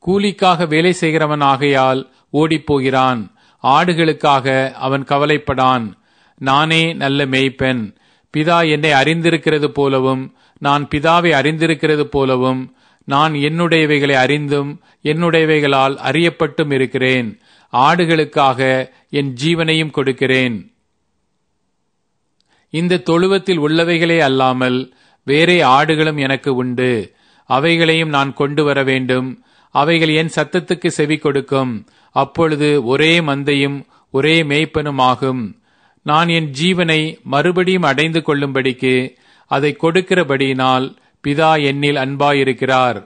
கூலிக்காக வேலை செய்கிறவன் ஆகையால் ஓடிப்போகிறான் ஆடுகளுக்காக அவன் கவலைப்படான் நானே நல்ல மேய்ப்பன் பிதா என்னை அறிந்திருக்கிறது போலவும் நான் பிதாவை அறிந்திருக்கிறது போலவும் நான் என்னுடையவைகளை அறிந்தும் என்னுடையவைகளால் அறியப்பட்டும் இருக்கிறேன் ஆடுகளுக்காக என் ஜீவனையும் கொடுக்கிறேன் இந்த தொழுவத்தில் உள்ளவைகளே அல்லாமல் வேறே ஆடுகளும் எனக்கு உண்டு அவைகளையும் நான் கொண்டு வர வேண்டும் அவைகள் என் சத்தத்துக்கு செவி கொடுக்கும் அப்பொழுது ஒரே மந்தையும் ஒரே மேய்ப்பனும் ஆகும் நான் என் ஜீவனை மறுபடியும் அடைந்து கொள்ளும்படிக்கு அதை கொடுக்கிறபடியினால் பிதா என்னில் அன்பாயிருக்கிறார்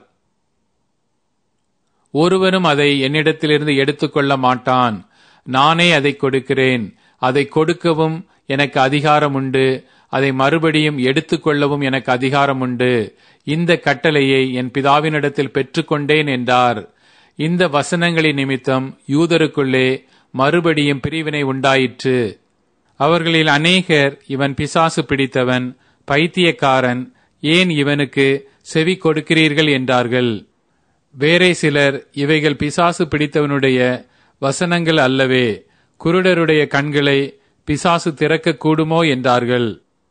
ஒருவனும் அதை என்னிடத்திலிருந்து எடுத்துக்கொள்ள மாட்டான் நானே அதை கொடுக்கிறேன் அதை கொடுக்கவும் எனக்கு அதிகாரம் உண்டு அதை மறுபடியும் எடுத்துக்கொள்ளவும் எனக்கு அதிகாரம் உண்டு இந்த கட்டளையை என் பிதாவினிடத்தில் பெற்றுக்கொண்டேன் என்றார் இந்த வசனங்களின் நிமித்தம் யூதருக்குள்ளே மறுபடியும் பிரிவினை உண்டாயிற்று அவர்களில் அநேகர் இவன் பிசாசு பிடித்தவன் பைத்தியக்காரன் ஏன் இவனுக்கு செவி கொடுக்கிறீர்கள் என்றார்கள் வேறே சிலர் இவைகள் பிசாசு பிடித்தவனுடைய வசனங்கள் அல்லவே குருடருடைய கண்களை பிசாசு திறக்க கூடுமோ என்றார்கள்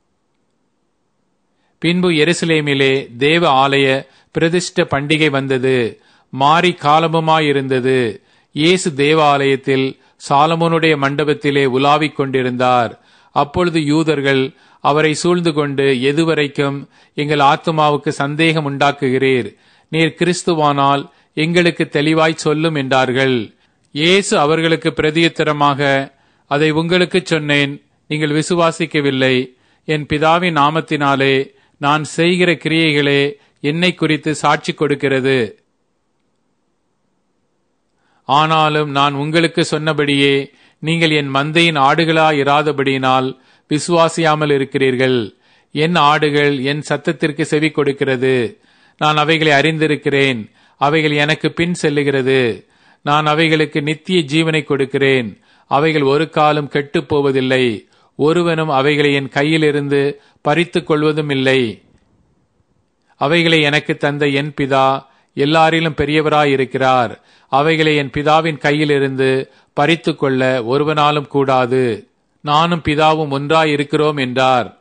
பின்பு எருசலேமிலே தேவ ஆலய பிரதிஷ்ட பண்டிகை வந்தது மாறி காலமுமாயிருந்தது இயேசு தேவாலயத்தில் சாலமோனுடைய மண்டபத்திலே உலாவிக் கொண்டிருந்தார் அப்பொழுது யூதர்கள் அவரை சூழ்ந்து கொண்டு எதுவரைக்கும் எங்கள் ஆத்மாவுக்கு சந்தேகம் உண்டாக்குகிறீர் நீர் கிறிஸ்துவானால் எங்களுக்கு தெளிவாய் சொல்லும் என்றார்கள் இயேசு அவர்களுக்கு பிரதியுத்தரமாக அதை உங்களுக்கு சொன்னேன் நீங்கள் விசுவாசிக்கவில்லை என் பிதாவின் நாமத்தினாலே நான் செய்கிற கிரியைகளே என்னை குறித்து சாட்சி கொடுக்கிறது ஆனாலும் நான் உங்களுக்கு சொன்னபடியே நீங்கள் என் மந்தையின் ஆடுகளாயிராதபடியினால் விசுவாசியாமல் இருக்கிறீர்கள் என் ஆடுகள் என் சத்தத்திற்கு செவி கொடுக்கிறது நான் அவைகளை அறிந்திருக்கிறேன் அவைகள் எனக்கு பின் செல்லுகிறது நான் அவைகளுக்கு நித்திய ஜீவனை கொடுக்கிறேன் அவைகள் ஒரு காலம் கெட்டுப் போவதில்லை ஒருவனும் அவைகளை என் கையிலிருந்து பறித்துக் கொள்வதும் இல்லை அவைகளை எனக்கு தந்த என் பிதா எல்லாரிலும் பெரியவராயிருக்கிறார் அவைகளை என் பிதாவின் கையிலிருந்து பறித்து கொள்ள ஒருவனாலும் கூடாது நானும் பிதாவும் ஒன்றாயிருக்கிறோம் என்றார்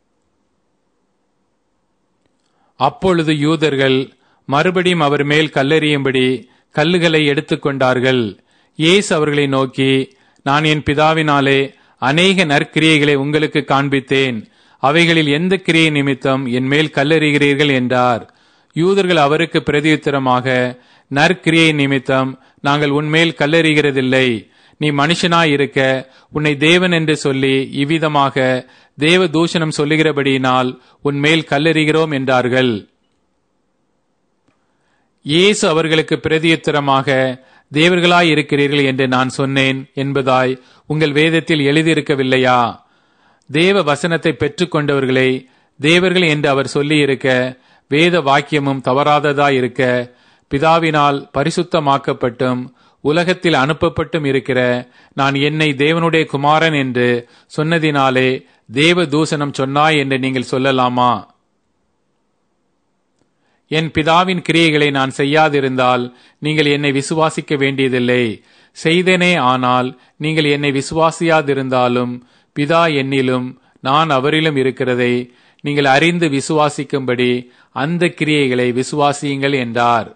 அப்பொழுது யூதர்கள் மறுபடியும் அவர் மேல் கல்லெறியும்படி கல்லுகளை எடுத்துக்கொண்டார்கள் இயேசு அவர்களை நோக்கி நான் என் பிதாவினாலே அநேக நற்கிரியைகளை உங்களுக்கு காண்பித்தேன் அவைகளில் எந்த கிரியை நிமித்தம் என் மேல் கல்லெறிகிறீர்கள் என்றார் யூதர்கள் அவருக்கு பிரதியுத்தரமாக நற்கிரியை நிமித்தம் நாங்கள் உன்மேல் கல்லெறிகிறதில்லை நீ மனுஷனாயிருக்க உன்னை தேவன் என்று சொல்லி இவ்விதமாக தேவ தூஷணம் சொல்லுகிறபடியினால் உன்மேல் கல்லெறிகிறோம் என்றார்கள் இயேசு அவர்களுக்கு பிரதியுத்தரமாக தேவர்களாய் இருக்கிறீர்கள் என்று நான் சொன்னேன் என்பதாய் உங்கள் வேதத்தில் எழுதியிருக்கவில்லையா தேவ வசனத்தை பெற்றுக்கொண்டவர்களை தேவர்கள் என்று அவர் சொல்லியிருக்க வேத வாக்கியமும் தவறாததாயிருக்க பிதாவினால் பரிசுத்தமாக்கப்பட்டும் உலகத்தில் அனுப்பப்பட்டும் இருக்கிற நான் என்னை தேவனுடைய குமாரன் என்று சொன்னதினாலே தேவ தூசணம் சொன்னாய் என்று நீங்கள் சொல்லலாமா என் பிதாவின் கிரியைகளை நான் செய்யாதிருந்தால் நீங்கள் என்னை விசுவாசிக்க வேண்டியதில்லை செய்தனே ஆனால் நீங்கள் என்னை விசுவாசியாதிருந்தாலும் பிதா என்னிலும் நான் அவரிலும் இருக்கிறதை நீங்கள் அறிந்து விசுவாசிக்கும்படி அந்த கிரியைகளை விசுவாசியுங்கள் என்றார்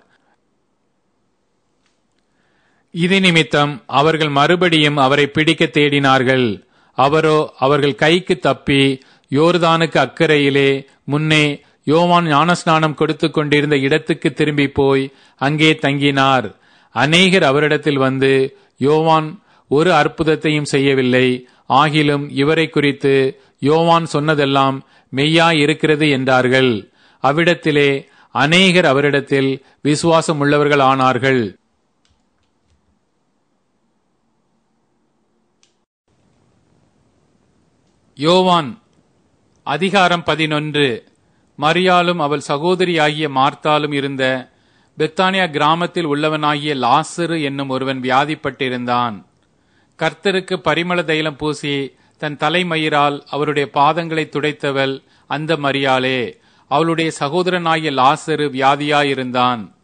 இது நிமித்தம் அவர்கள் மறுபடியும் அவரை பிடிக்க தேடினார்கள் அவரோ அவர்கள் கைக்கு தப்பி யோர்தானுக்கு அக்கறையிலே முன்னே யோவான் ஞானஸ்நானம் கொடுத்து கொண்டிருந்த இடத்துக்கு திரும்பி போய் அங்கே தங்கினார் அநேகர் அவரிடத்தில் வந்து யோவான் ஒரு அற்புதத்தையும் செய்யவில்லை ஆகிலும் இவரை குறித்து யோவான் சொன்னதெல்லாம் மெய்யாய் இருக்கிறது என்றார்கள் அவ்விடத்திலே அநேகர் அவரிடத்தில் விசுவாசம் உள்ளவர்கள் ஆனார்கள் யோவான் அதிகாரம் பதினொன்று மரியாலும் அவள் சகோதரியாகிய மார்த்தாலும் இருந்த பெத்தானியா கிராமத்தில் உள்ளவனாகிய லாசரு என்னும் ஒருவன் வியாதிப்பட்டிருந்தான் கர்த்தருக்கு பரிமள தைலம் பூசி தன் தலைமயிரால் அவருடைய பாதங்களை துடைத்தவள் அந்த மரியாளே அவளுடைய சகோதரனாகிய லாசரு வியாதியாயிருந்தான்